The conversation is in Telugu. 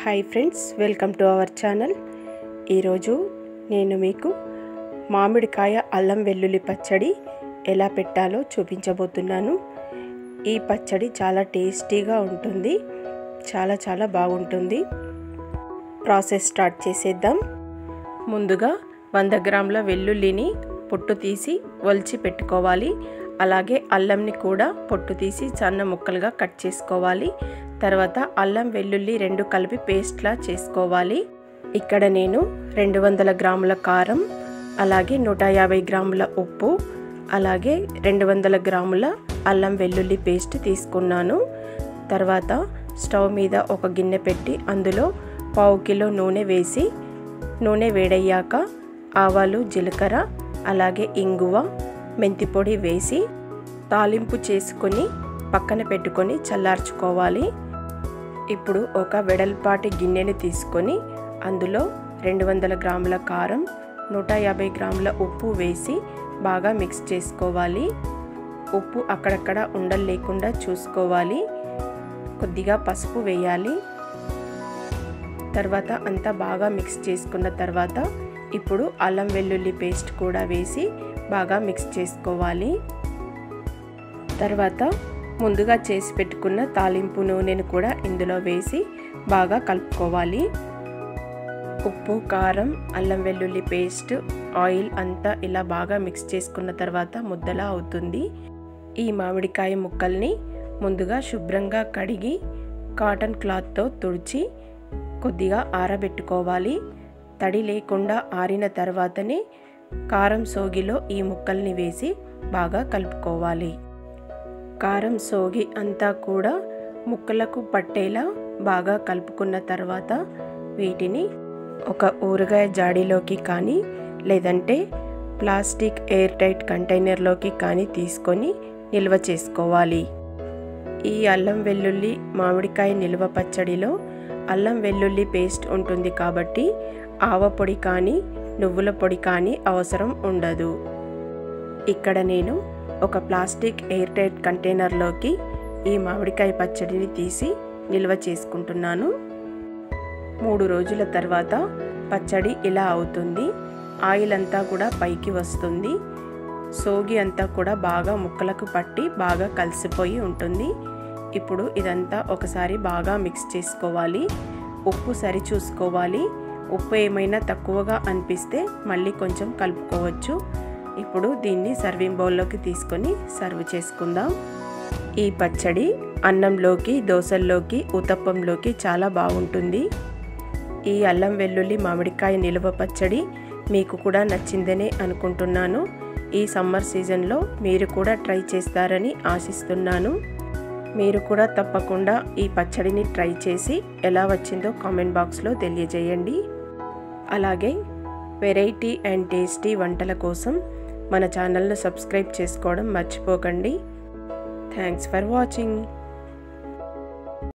hi friends welcome to our channel ఈరోజు నేను మీకు మామిడికాయ అల్లం వెల్లుల్లి పచ్చడి ఎలా పెట్టాలో చూపించబోతున్నాను ఈ పచ్చడి చాలా టేస్టీగా ఉంటుంది చాలా చాలా బాగుంటుంది ప్రాసెస్ స్టార్ట్ చేసేద్దాం ముందుగా వంద గ్రాముల వెల్లుల్లిని పొట్టు తీసి ఒలిచి పెట్టుకోవాలి అలాగే అల్లంని కూడా పొట్టు తీసి సన్న ముక్కలుగా కట్ చేసుకోవాలి తర్వాత అల్లం వెల్లుల్లి రెండు కలిపి పేస్ట్లా చేసుకోవాలి ఇక్కడ నేను రెండు వందల గ్రాముల కారం అలాగే నూట యాభై గ్రాముల ఉప్పు అలాగే రెండు వందల గ్రాముల అల్లం వెల్లుల్లి పేస్ట్ తీసుకున్నాను తర్వాత స్టవ్ మీద ఒక గిన్నె పెట్టి అందులో పావు కిలో నూనె వేసి నూనె వేడయ్యాక ఆవాలు జీలకర్ర అలాగే ఇంగువ మెంతి పొడి వేసి తాలింపు చేసుకొని పక్కన పెట్టుకొని చల్లార్చుకోవాలి ఇప్పుడు ఒక వెడల్పాటి గిన్నెని తీసుకొని అందులో రెండు వందల గ్రాముల కారం నూట యాభై గ్రాముల ఉప్పు వేసి బాగా మిక్స్ చేసుకోవాలి ఉప్పు అక్కడక్కడ ఉండలు లేకుండా చూసుకోవాలి కొద్దిగా పసుపు వేయాలి తర్వాత అంతా బాగా మిక్స్ చేసుకున్న తర్వాత ఇప్పుడు అల్లం వెల్లుల్లి పేస్ట్ కూడా వేసి బాగా మిక్స్ చేసుకోవాలి తర్వాత ముందుగా చేసి పెట్టుకున్న తాలింపు నూనెను కూడా ఇందులో వేసి బాగా కలుపుకోవాలి ఉప్పు కారం అల్లం వెల్లుల్లి పేస్ట్ ఆయిల్ అంతా ఇలా బాగా మిక్స్ చేసుకున్న తర్వాత ముద్దలా అవుతుంది ఈ మామిడికాయ ముక్కల్ని ముందుగా శుభ్రంగా కడిగి కాటన్ క్లాత్తో తుడిచి కొద్దిగా ఆరబెట్టుకోవాలి తడి లేకుండా ఆరిన తర్వాతనే కారం సోగిలో ఈ ముక్కల్ని వేసి బాగా కలుపుకోవాలి కారం సోగి అంతా కూడా ముక్కలకు పట్టేలా బాగా కలుపుకున్న తర్వాత వీటిని ఒక ఊరగాయ జాడీలోకి కానీ లేదంటే ప్లాస్టిక్ ఎయిర్ టైట్ కంటైనర్లోకి కానీ తీసుకొని నిల్వ చేసుకోవాలి ఈ అల్లం వెల్లుల్లి మామిడికాయ నిల్వ పచ్చడిలో అల్లం వెల్లుల్లి పేస్ట్ ఉంటుంది కాబట్టి ఆవ పొడి కానీ నువ్వుల పొడి కానీ అవసరం ఉండదు ఇక్కడ నేను ఒక ప్లాస్టిక్ ఎయిర్ టైట్ కంటైనర్లోకి ఈ మామిడికాయ పచ్చడిని తీసి నిల్వ చేసుకుంటున్నాను మూడు రోజుల తర్వాత పచ్చడి ఇలా అవుతుంది ఆయిల్ అంతా కూడా పైకి వస్తుంది సోగి అంతా కూడా బాగా ముక్కలకు పట్టి బాగా కలిసిపోయి ఉంటుంది ఇప్పుడు ఇదంతా ఒకసారి బాగా మిక్స్ చేసుకోవాలి ఉప్పు సరి చూసుకోవాలి ఉప్పు ఏమైనా తక్కువగా అనిపిస్తే మళ్ళీ కొంచెం కలుపుకోవచ్చు ఇప్పుడు దీన్ని సర్వింగ్ బౌల్లోకి తీసుకొని సర్వ్ చేసుకుందాం ఈ పచ్చడి అన్నంలోకి దోశల్లోకి ఉతప్పంలోకి చాలా బాగుంటుంది ఈ అల్లం వెల్లుల్లి మామిడికాయ నిలువ పచ్చడి మీకు కూడా నచ్చిందనే అనుకుంటున్నాను ఈ సమ్మర్ సీజన్లో మీరు కూడా ట్రై చేస్తారని ఆశిస్తున్నాను మీరు కూడా తప్పకుండా ఈ పచ్చడిని ట్రై చేసి ఎలా వచ్చిందో కామెంట్ బాక్స్లో తెలియజేయండి అలాగే వెరైటీ అండ్ టేస్టీ వంటల కోసం మన ఛానల్ను సబ్స్క్రైబ్ చేసుకోవడం మర్చిపోకండి థ్యాంక్స్ ఫర్ వాచింగ్